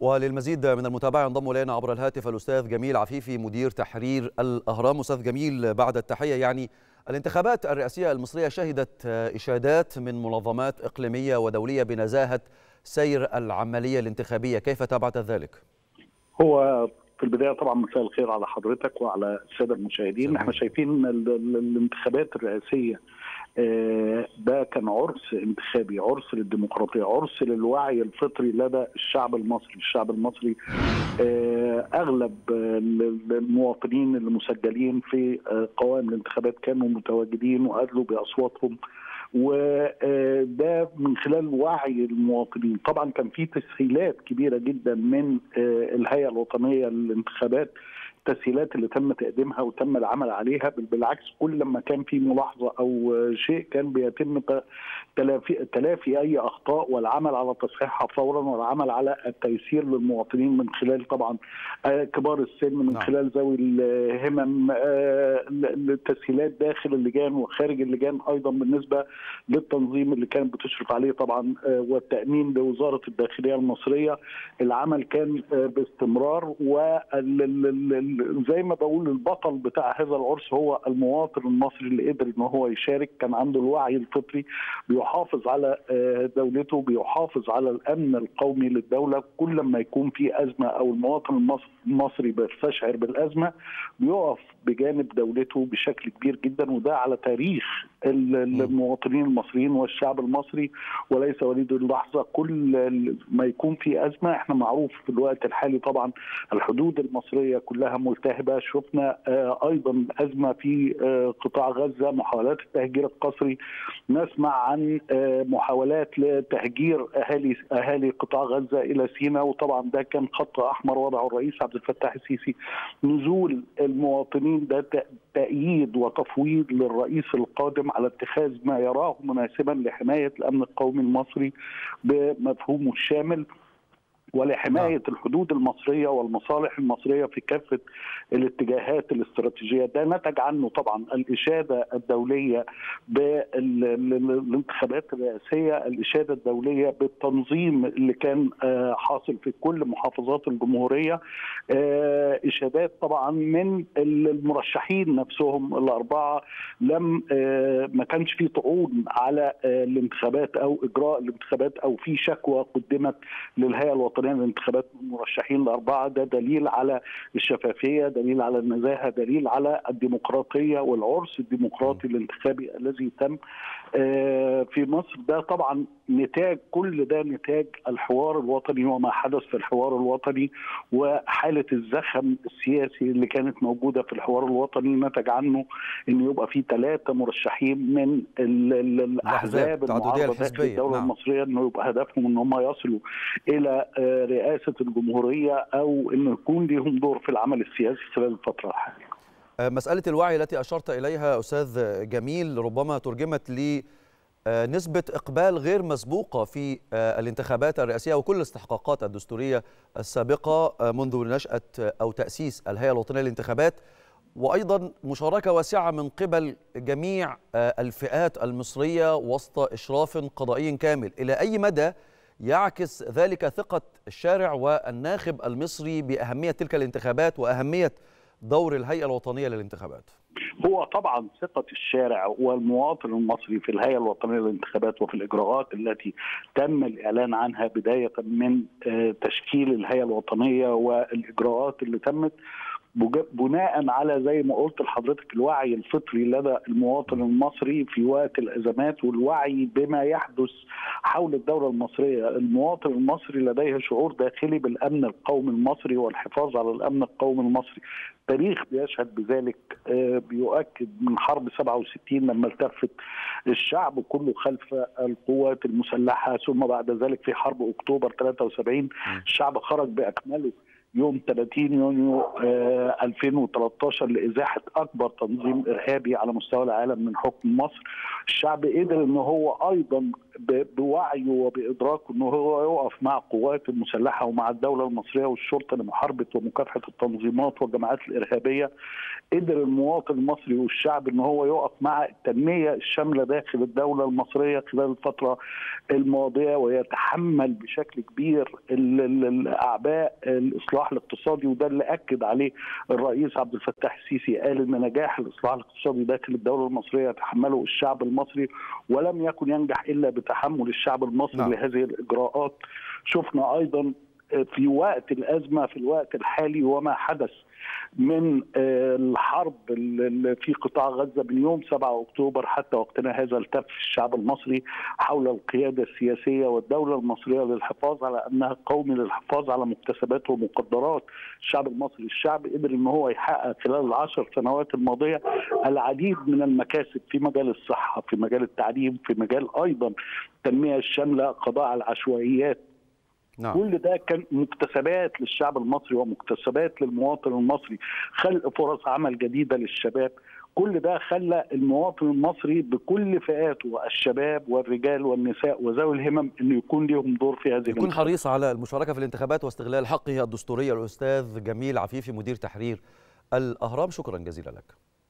وللمزيد من المتابعة ينضم إلينا عبر الهاتف الأستاذ جميل عفيفي مدير تحرير الأهرام أستاذ جميل بعد التحية يعني الانتخابات الرئاسية المصرية شهدت إشادات من منظمات إقليمية ودولية بنزاهة سير العملية الانتخابية كيف تابعت ذلك؟ هو في البدايه طبعا مساء الخير على حضرتك وعلى الساده المشاهدين احنا شايفين الانتخابات الرئاسيه ده كان عرس انتخابي عرس للديمقراطيه عرس للوعي الفطري لدى الشعب المصري الشعب المصري اغلب المواطنين المسجلين في قوائم الانتخابات كانوا متواجدين وادلوا باصواتهم وده من خلال وعي المواطنين طبعا كان في تسهيلات كبيره جدا من الهيئه الوطنيه للانتخابات التسهيلات اللي تم تقديمها وتم العمل عليها بالعكس كل لما كان في ملاحظه او شيء كان بيتم تلافي, تلافي اي اخطاء والعمل على تصحيحها فورا والعمل على التيسير للمواطنين من خلال طبعا كبار السن من خلال ذوي الهمم التسهيلات داخل اللجان وخارج اللجان ايضا بالنسبه للتنظيم اللي كانت بتشرف عليه طبعا والتامين بوزاره الداخليه المصريه العمل كان باستمرار وال زي ما بقول البطل بتاع هذا العرس هو المواطن المصري اللي قدر ان هو يشارك كان عنده الوعي الفطري بيحافظ على دولته بيحافظ على الامن القومي للدوله كل ما يكون في ازمه او المواطن المصري بيستشعر بالازمه بيقف بجانب دولته بشكل كبير جدا وده على تاريخ المواطنين المصريين والشعب المصري وليس وليد اللحظه كل ما يكون في ازمه احنا معروف في الوقت الحالي طبعا الحدود المصريه كلها ملتهبه شفنا ايضا ازمه في قطاع غزه محاولات التهجير القسري نسمع عن محاولات لتهجير اهالي اهالي قطاع غزه الى سيناء وطبعا ده كان خط احمر وضعه الرئيس عبد الفتاح السيسي نزول المواطنين ده تأييد وتفويض للرئيس القادم على اتخاذ ما يراه مناسبا لحمايه الامن القومي المصري بمفهومه الشامل ولحمايه الحدود المصريه والمصالح المصريه في كافه الاتجاهات الاستراتيجيه ده نتج عنه طبعا الاشاده الدوليه بالانتخابات الرئاسيه الاشاده الدوليه بالتنظيم اللي كان حاصل في كل محافظات الجمهوريه اشادات طبعا من المرشحين نفسهم الاربعه لم ما كانش في طعون على الانتخابات او اجراء الانتخابات او في شكوى قدمت للهيئه الوطنيه الوطنيه للانتخابات المرشحين الاربعه ده دليل على الشفافيه، دليل على النزاهه، دليل على الديمقراطيه والعرس الديمقراطي الانتخابي الذي تم في مصر ده طبعا نتاج كل ده نتاج الحوار الوطني وما حدث في الحوار الوطني وحاله الزخم السياسي اللي كانت موجوده في الحوار الوطني نتج عنه ان يبقى في ثلاثه مرشحين من الاحزاب المعارضه داخل الدوله نعم. المصريه انه يبقى هدفهم ان هم يصلوا الى رئاسه الجمهوريه او انه يكون لهم دور في العمل السياسي خلال الفتره الحاليه. مسألة الوعي التي أشرت إليها أستاذ جميل ربما ترجمت لنسبة إقبال غير مسبوقة في الانتخابات الرئاسية وكل الاستحقاقات الدستورية السابقة منذ نشأة أو تأسيس الهيئة الوطنية للانتخابات وأيضا مشاركة واسعة من قبل جميع الفئات المصرية وسط إشراف قضائي كامل إلى أي مدى يعكس ذلك ثقة الشارع والناخب المصري بأهمية تلك الانتخابات وأهمية دور الهيئة الوطنية للانتخابات هو طبعا ثقة الشارع والمواطن المصري في الهيئة الوطنية للانتخابات وفي الإجراءات التي تم الإعلان عنها بداية من تشكيل الهيئة الوطنية والإجراءات اللي تمت بناء على زي ما قلت لحضرتك الوعي الفطري لدى المواطن المصري في وقت الازمات والوعي بما يحدث حول الدوله المصريه، المواطن المصري لديه شعور داخلي بالامن القومي المصري والحفاظ على الامن القومي المصري. التاريخ بيشهد بذلك بيؤكد من حرب 67 لما التفت الشعب كله خلف القوات المسلحه ثم بعد ذلك في حرب اكتوبر 73 الشعب خرج باكمله يوم 30 يونيو 2013 لازاحه اكبر تنظيم ارهابي على مستوى العالم من حكم مصر الشعب قدر ان هو ايضا بوعيه وبادراكه انه هو يقف مع القوات المسلحه ومع الدوله المصريه والشرطه لمحاربه ومكافحه التنظيمات والجماعات الارهابيه قدر المواطن المصري والشعب ان هو يقف مع التنميه الشامله داخل الدوله المصريه خلال الفتره الماضيه ويتحمل بشكل كبير الاعباء الاصلاح الاقتصادي وده اللي اكد عليه الرئيس عبد الفتاح السيسي قال ان نجاح الاصلاح الاقتصادي داخل الدوله المصريه يتحمله الشعب المصري ولم يكن ينجح الا بتحمل الشعب المصري نعم. لهذه الاجراءات شفنا ايضا في وقت الازمه في الوقت الحالي وما حدث من الحرب في قطاع غزه من يوم 7 اكتوبر حتى وقتنا هذا التف الشعب المصري حول القياده السياسيه والدوله المصريه للحفاظ على انها قومي للحفاظ على مكتسبات ومقدرات الشعب المصري، الشعب قدر ان هو يحقق خلال العشر سنوات الماضيه العديد من المكاسب في مجال الصحه، في مجال التعليم، في مجال ايضا التنميه الشامله، قضاء على العشوائيات نعم. كل ده كان مكتسبات للشعب المصري ومكتسبات للمواطن المصري خلق فرص عمل جديده للشباب كل ده خلى المواطن المصري بكل فئاته الشباب والرجال والنساء وذوي الهمم انه يكون لهم دور في هذه يكون حريص على المشاركه في الانتخابات واستغلال حقه الدستوري الاستاذ جميل عفيفي مدير تحرير الاهرام شكرا جزيلا لك